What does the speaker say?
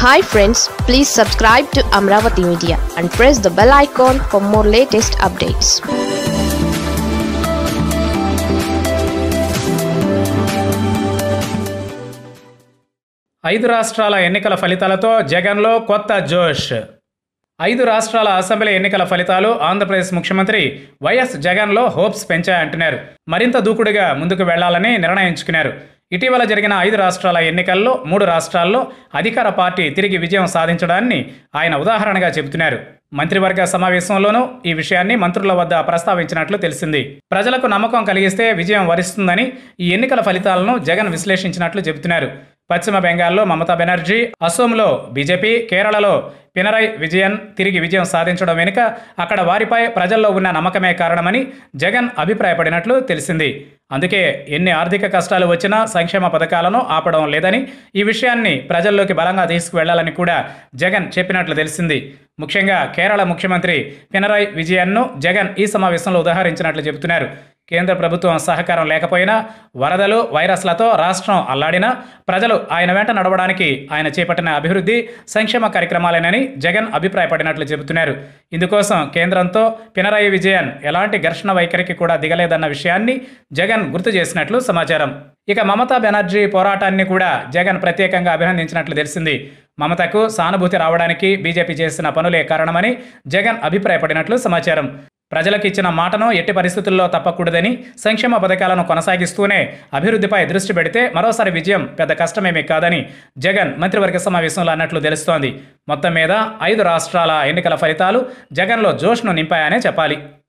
hi friends please subscribe to Amaravati media and press the bell icon for more latest updates ఐదు రాష్ట్రాల ఎన్నికల ఫలితాలతో జగన్లో కొత్త జోష్ ఐదు రాష్ట్రాల అసెంబ్లీ ఎన్నికల ఫలితాలు ఆంధ్రప్రదేశ్ ముఖ్యమంత్రి వైఎస్ జగన్లో హోప్స్ పెంచాయంటున్నారు మరింత దూకుడుగా ముందుకు వెళ్లాలని నిర్ణయించుకున్నారు ఇటీవల జరిగిన ఐదు రాష్ట్రాల ఎన్నికల్లో మూడు రాష్ట్రాల్లో అధికార పార్టీ తిరిగి విజయం సాధించడాన్ని ఆయన ఉదాహరణగా చెబుతున్నారు మంత్రివర్గ సమావేశంలోనూ ఈ విషయాన్ని మంత్రుల వద్ద ప్రస్తావించినట్లు తెలిసింది ప్రజలకు నమ్మకం కలిగిస్తే విజయం వరిస్తుందని ఈ ఎన్నికల ఫలితాలను జగన్ విశ్లేషించినట్లు చెబుతున్నారు పశ్చిమ బెంగాల్లో మమతా బెనర్జీ అసోంలో బీజేపీ కేరళలో పినరై విజయన్ తిరిగి విజయం సాధించడం వెనుక అక్కడ వారిపై ప్రజల్లో ఉన్న నమ్మకమే కారణమని జగన్ అభిప్రాయపడినట్లు తెలిసింది అందుకే ఎన్ని ఆర్థిక కష్టాలు వచ్చినా సంక్షేమ పథకాలను ఆపడం లేదని ఈ విషయాన్ని ప్రజల్లోకి బలంగా తీసుకువెళ్లాలని కూడా జగన్ చెప్పినట్లు తెలిసింది ముఖ్యంగా కేరళ ముఖ్యమంత్రి పినరాయ్ విజయన్ను జగన్ ఈ సమావేశంలో ఉదాహరించినట్లు చెబుతున్నారు కేంద్ర ప్రభుత్వం సహకారం లేకపోయినా వరదలు వైరస్లతో రాష్ట్రం అల్లాడినా ప్రజలు ఆయన వెంట నడవడానికి ఆయన చేపట్టిన అభివృద్ధి సంక్షేమ కార్యక్రమాలేనని జగన్ అభిప్రాయపడినట్లు చెబుతున్నారు ఇందుకోసం కేంద్రంతో పినరాయి విజయన్ ఎలాంటి ఘర్షణ వైఖరికి కూడా దిగలేదన్న విషయాన్ని జగన్ గుర్తు చేసినట్లు సమాచారం ఇక మమతా బెనర్జీ పోరాటాన్ని కూడా జగన్ ప్రత్యేకంగా అభినందించినట్లు తెలిసింది మమతకు సానుభూతి రావడానికి బీజేపీ చేసిన పనులే కారణమని జగన్ అభిప్రాయపడినట్లు సమాచారం ప్రజలకు ఇచ్చిన మాటను ఎట్టి పరిస్థితుల్లో తప్పకూడదని సంక్షేమ పథకాలను కొనసాగిస్తూనే అభివృద్ధిపై దృష్టి పెడితే మరోసారి విజయం పెద్ద కష్టమేమీ కాదని జగన్ మంత్రివర్గ సమావేశంలో అన్నట్లు తెలుస్తోంది మొత్తం మీద ఐదు రాష్ట్రాల ఎన్నికల ఫలితాలు జగన్లో జోష్ను నింపాయనే చెప్పాలి